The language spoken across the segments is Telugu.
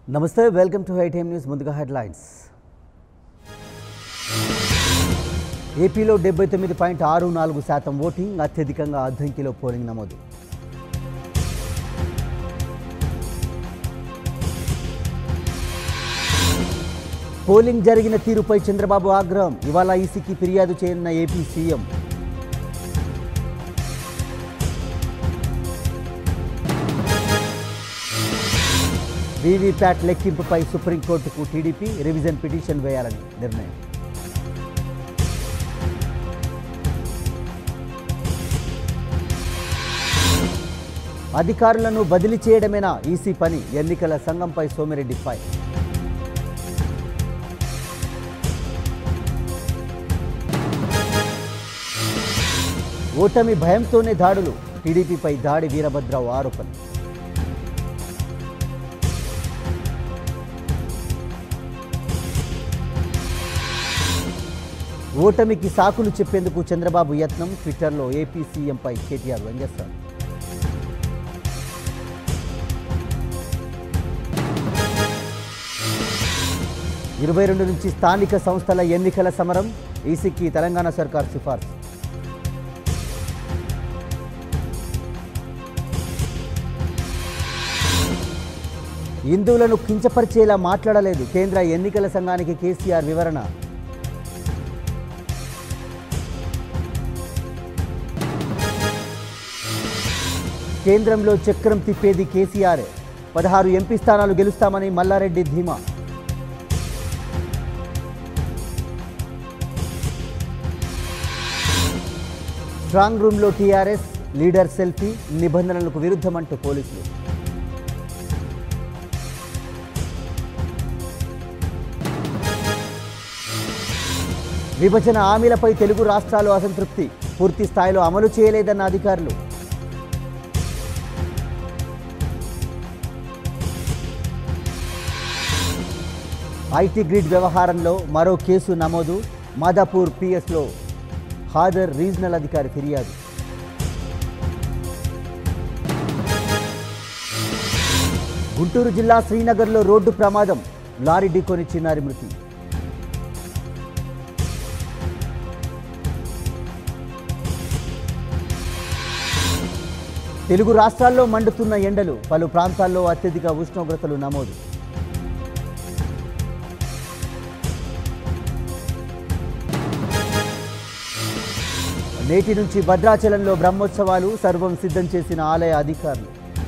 నమస్తే వెల్కమ్ టు హైటైమ్ న్యూస్ ముందుగా హెడ్లైన్స్ ఏపీలో డెబ్బై తొమ్మిది పాయింట్ ఆరు నాలుగు శాతం ఓటింగ్ అత్యధికంగా అద్దంకిలో పోలింగ్ నమోదు పోలింగ్ జరిగిన తీరుపై చంద్రబాబు ఆగ్రహం ఇవాళ ఈసీకి ఫిర్యాదు చేయనున్న ఏపీ సీఎం వీవీప్యాట్ లెక్కింపుపై సుప్రీంకోర్టుకు టీడీపీ రివిజన్ పిటిషన్ వేయాలని నిర్ణయం అధికారులను బదిలీ చేయడమేనా ఈసీ పని ఎన్నికల సంఘంపై సోమిరెడ్డి ఫైర్ ఓటమి భయంతోనే దాడులు టీడీపీపై దాడి వీరభద్రరావు ఆరోపణ ఓటమికి సాకులు చెప్పేందుకు చంద్రబాబు యత్నం ట్విట్టర్లో ఏపీ సీఎంపై కేటీఆర్ వ్యంగ్యస్త్రాలు ఇరవై రెండు నుంచి స్థానిక సంస్థల ఎన్నికల సమరం ఈసీకి తెలంగాణ సర్కార్ సిఫార్సు హిందువులను కించపరిచేలా మాట్లాడలేదు కేంద్ర ఎన్నికల సంఘానికి కేసీఆర్ వివరణ కేంద్రంలో చక్రం తిప్పేది కేసీఆర్ పదహారు ఎంపీ స్థానాలు గెలుస్తామని మల్లారెడ్డి ధీమా స్ట్రాంగ్ రూమ్లో టీఆర్ఎస్ లీడర్ సెల్ఫీ నిబంధనలకు విరుద్ధమంటూ పోలీసులు విభజన హామీలపై తెలుగు రాష్ట్రాలు అసంతృప్తి పూర్తి స్థాయిలో అమలు చేయలేదన్న అధికారులు ఐటీ గ్రిడ్ వ్యవహారంలో మరో కేసు నమోదు మాదాపూర్ పిఎస్లో హాజర్ రీజనల్ అధికారి ఫిర్యాదు గుంటూరు జిల్లా శ్రీనగర్లో రోడ్డు ప్రమాదం లారీ ఢీకొని చిన్నారి మృతి తెలుగు రాష్ట్రాల్లో మండుతున్న ఎండలు పలు ప్రాంతాల్లో అత్యధిక ఉష్ణోగ్రతలు నమోదు నేటి నుంచి భద్రాచలంలో బ్రహ్మోత్సవాలు సర్వం సిద్ధం చేసిన ఆలయ అధికారులు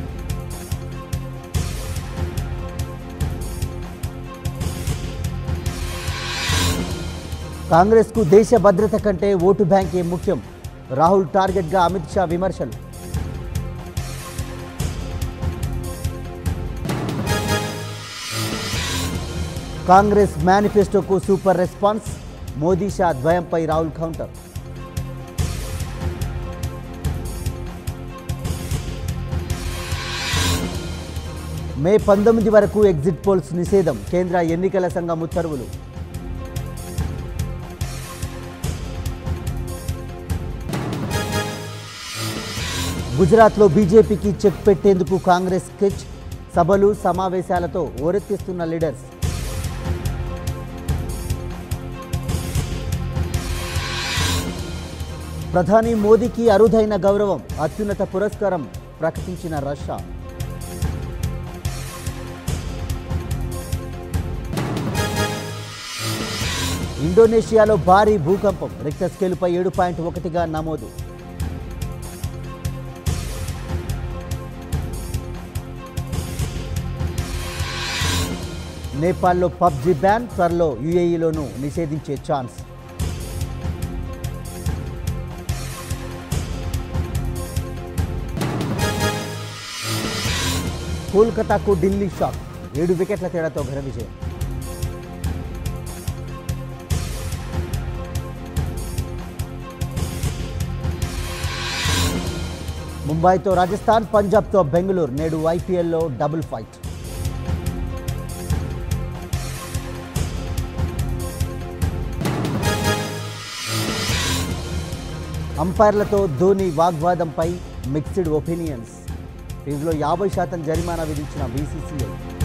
కాంగ్రెస్కు దేశ భద్రత కంటే ఓటు బ్యాంకే ముఖ్యం రాహుల్ టార్గెట్గా అమిత్ షా విమర్శలు కాంగ్రెస్ మేనిఫెస్టోకు సూపర్ రెస్పాన్స్ మోదీ షా ద్వయంపై రాహుల్ కౌంటర్ మే పంతొమ్మిది వరకు ఎగ్జిట్ పోల్స్ నిషేధం కేంద్ర ఎన్నికల సంఘం ఉత్తర్వులు గుజరాత్లో బీజేపీకి చెక్ పెట్టేందుకు కాంగ్రెస్ స్కెచ్ సభలు సమావేశాలతో ఓరెత్తిస్తున్న లీడర్స్ ప్రధాని మోదీకి అరుదైన గౌరవం అత్యున్నత పురస్కారం ప్రకటించిన రష్యా ఇండోనేషియాలో భారీ భూకంపం రిక్టర్ స్కేలుపై ఏడు పాయింట్ ఒకటిగా నమోదు నేపాల్లో పబ్జి బ్యాన్ త్వరలో యుఏఈలోనూ నిషేధించే ఛాన్స్ కోల్కతాకు ఢిల్లీ షాక్ ఏడు వికెట్ల తేడాతో ఘన విజయం ముంబైతో రాజస్థాన్ పంజాబ్తో బెంగళూరు నేడు ఐపీఎల్లో డబుల్ ఫైట్ అంపైర్లతో ధోని వాగ్వాదంపై మిక్స్డ్ ఒపీనియన్స్ దీనిలో యాభై శాతం జరిమానా విధించిన బీసీసీఐ